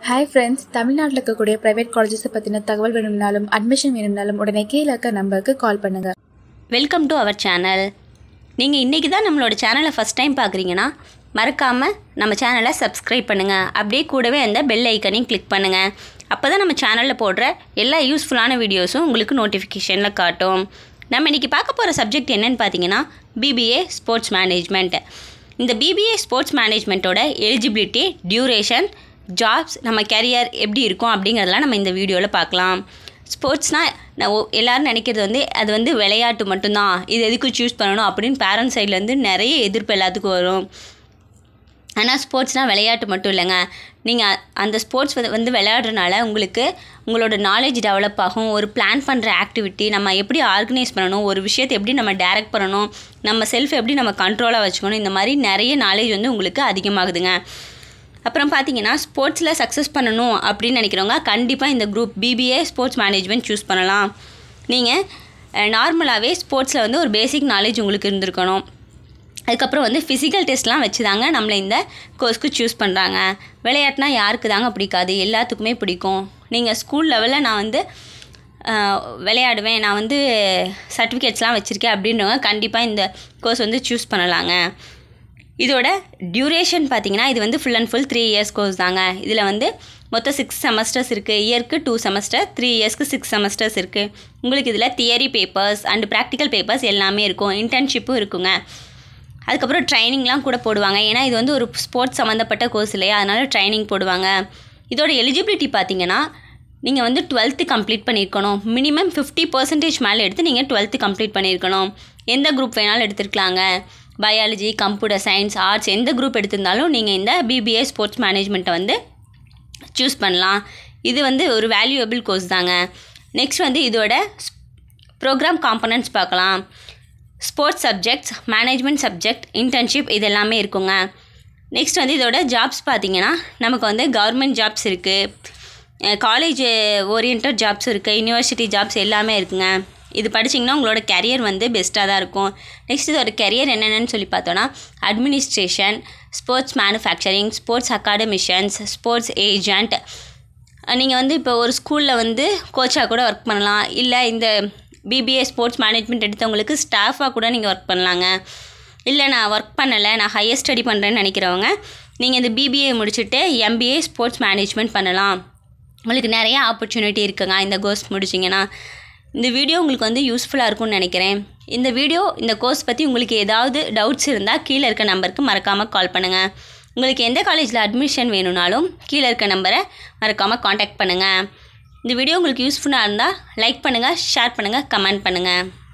hi friends தமிழ்நாட்டில் இருக்கக்கூடிய private காலேஜஸை பற்றின தகவல் வேணும்னாலும் அட்மிஷன் வேணும்னாலும் உடனே கீழே இருக்க நம்பருக்கு கால் பண்ணுங்கள் வெல்கம் டு அவர் சேனல் நீங்கள் இன்றைக்கி தான் நம்மளோட சேனலை ஃபஸ்ட் டைம் பார்க்குறீங்கன்னா மறக்காமல் நம்ம சேனலை சப்ஸ்கிரைப் பண்ணுங்கள் அப்படியே கூடவே அந்த பெல் ஐக்கனையும் கிளிக் பண்ணுங்கள் அப்போ தான் நம்ம சேனலில் போடுற எல்லா யூஸ்ஃபுல்லான வீடியோஸும் உங்களுக்கு நோட்டிஃபிகேஷனில் காட்டும் நம்ம இன்றைக்கி பார்க்க போகிற சப்ஜெக்ட் என்னன்னு பார்த்தீங்கன்னா பிபிஏ ஸ்போர்ட்ஸ் மேனேஜ்மெண்ட் இந்த பிபிஏ ஸ்போர்ட்ஸ் மேனேஜ்மெண்ட்டோட எலிஜிபிலிட்டி டியூரேஷன் ஜாப்ஸ் நம்ம கெரியர் எப்படி இருக்கும் அப்படிங்கிறதெல்லாம் நம்ம இந்த வீடியோவில் பார்க்கலாம் ஸ்போர்ட்ஸ்னால் நான் ஒ- எல்லாரும் நினைக்கிறது வந்து அது வந்து விளையாட்டு மட்டும்தான் இது எதுக்கு சூஸ் பண்ணணும் அப்படின்னு பேரண்ட்ஸ் சைட்லேருந்து நிறைய எதிர்ப்பு எல்லாத்துக்கும் வரும் ஆனால் ஸ்போர்ட்ஸ்னால் விளையாட்டு மட்டும் இல்லைங்க நீங்கள் அந்த ஸ்போர்ட்ஸ் வந்து வந்து விளையாடுறனால உங்களுக்கு உங்களோட நாலேஜ் டெவலப் ஆகும் ஒரு பிளான் பண்ணுற ஆக்டிவிட்டி நம்ம எப்படி ஆர்கனைஸ் பண்ணணும் ஒரு விஷயத்தை எப்படி நம்ம டைரக்ட் பண்ணணும் நம்ம செல்ஃப் எப்படி நம்ம கண்ட்ரோலாக வச்சுக்கணும் இந்த மாதிரி நிறைய நாலேஜ் வந்து உங்களுக்கு அதிகமாகுதுங்க அப்புறம் பார்த்தீங்கன்னா ஸ்போர்ட்ஸில் சக்ஸஸ் பண்ணணும் அப்படின்னு நினைக்கிறவங்க கண்டிப்பாக இந்த group BBA sports management choose பண்ணலாம் நீங்கள் நார்மலாகவே ஸ்போர்ட்ஸில் வந்து ஒரு பேசிக் நாலேஜ் உங்களுக்கு இருந்திருக்கணும் அதுக்கப்புறம் வந்து ஃபிசிக்கல் டெஸ்ட்லாம் வச்சு தாங்க நம்மளை இந்த கோர்ஸ்க்கு சூஸ் பண்ணுறாங்க விளையாட்டுனா யாருக்கு தாங்க பிடிக்காது எல்லாத்துக்குமே பிடிக்கும் நீங்கள் ஸ்கூல் லெவலில் நான் வந்து ஆஹ், விளையாடுவேன் நான் வந்து சர்டிஃபிகேட்ஸ்லாம் வச்சுருக்கேன் அப்படின்றவங்க கண்டிப்பாக இந்த கோர்ஸ் வந்து சூஸ் பண்ணலாங்க இதோட டியூரேஷன் பார்த்தீங்கன்னா இது வந்து full and full three years course தாங்க இதில் வந்து மொத்தம் சிக்ஸ் செமஸ்டர்ஸ் இருக்குது இயர்க்கு டூ செமஸ்டர் த்ரீ இயர்ஸ்க்கு சிக்ஸ் செமஸ்டர்ஸ் இருக்குது உங்களுக்கு இதில் theory papers and practical papers எல்லாமே இருக்கும் இன்டர்ன்ஷிப்பும் இருக்குங்க அதுக்கப்புறம் ட்ரைனிங்லாம் கூட போடுவாங்க ஏன்னா இது வந்து ஒரு ஸ்போர்ட்ஸ் சம்மந்தப்பட்ட கோர்ஸ் இல்லையா அதனால் ட்ரைனிங் போடுவாங்க இதோட எலிஜிபிலிட்டி பார்த்தீங்கன்னா நீங்கள் வந்து டுவெல்த்து கம்ப்ளீட் பண்ணியிருக்கணும் மினிமம் ஃபிஃப்டி பர்சன்டேஜ் மேலே எடுத்து நீங்கள் டுவெல்த்து கம்ப்ளீட் பண்ணியிருக்கணும் எந்த குரூப் வேணாலும் எடுத்துருக்கலாங்க பயாலஜி கம்ப்யூட்டர் சயின்ஸ் ஆர்ட்ஸ் எந்த குரூப் எடுத்திருந்தாலும் நீங்கள் இந்த பிபிஏ ஸ்போர்ட்ஸ் மேனேஜ்மெண்ட்டை வந்து சூஸ் பண்ணலாம் இது வந்து ஒரு வேல்யூயபிள் கோர்ஸ் தாங்க நெக்ஸ்ட் வந்து இதோட ப்ரோக்ராம் காம்பனன்ட்ஸ் பார்க்கலாம் sports subjects management subject internship இது எல்லாமே இருக்குங்க நெக்ஸ்ட் வந்து இதோட ஜாப்ஸ் பார்த்தீங்கன்னா நமக்கு வந்து கவர்மெண்ட் ஜாப்ஸ் இருக்குது காலேஜ் ஓரியன்ட் ஜாப்ஸ் இருக்குது யூனிவர்சிட்டி ஜாப்ஸ் எல்லாமே இருக்குங்க இது படிச்சிங்கன்னா உங்களோட கெரியர் வந்து பெஸ்ட்டாக தான் இருக்கும் நெக்ஸ்ட் இதோட கெரியர் என்னென்னு சொல்லி பார்த்தோன்னா administration sports manufacturing sports academicians sports agent நீங்கள் வந்து இப்போ ஒரு ஸ்கூலில் வந்து கோச்சாக கூட ஒர்க் பண்ணலாம் இல்லை இந்த பிபிஏ ஸ்போர்ட்ஸ் மேனேஜ்மெண்ட் எடுத்தவங்களுக்கு ஸ்டாஃபாக கூட நீங்கள் ஒர்க் பண்ணலாங்க இல்லை நான் ஒர்க் பண்ணலை நான் ஹையர் ஸ்டடி பண்ணுறேன்னு நினைக்கிறவங்க நீங்கள் இந்த பிபிஏ முடிச்சுட்டு எம்பிஏ ஸ்போர்ட்ஸ் மேனேஜ்மெண்ட் பண்ணலாம் உங்களுக்கு நிறைய ஆப்பர்ச்சுனிட்டி இருக்குங்க இந்த கோர்ஸ் முடிச்சிங்கன்னா இந்த வீடியோ உங்களுக்கு வந்து யூஸ்ஃபுல்லாக இருக்கும்னு நினைக்கிறேன் இந்த வீடியோ இந்த கோர்ஸ் பற்றி உங்களுக்கு ஏதாவது டவுட்ஸ் இருந்தால் கீழே இருக்க நம்பருக்கு மறக்காமல் கால் பண்ணுங்கள் உங்களுக்கு எந்த காலேஜில் அட்மிஷன் வேணும்னாலும் கீழே இருக்க நம்பரை மறக்காமல் காண்டாக்ட் பண்ணுங்கள் இந்த வீடியோ உங்களுக்கு யூஸ்ஃபுல்லாக இருந்தால் லைக் பண்ணுங்கள் ஷேர் பண்ணுங்கள் கமெண்ட் பண்ணுங்கள்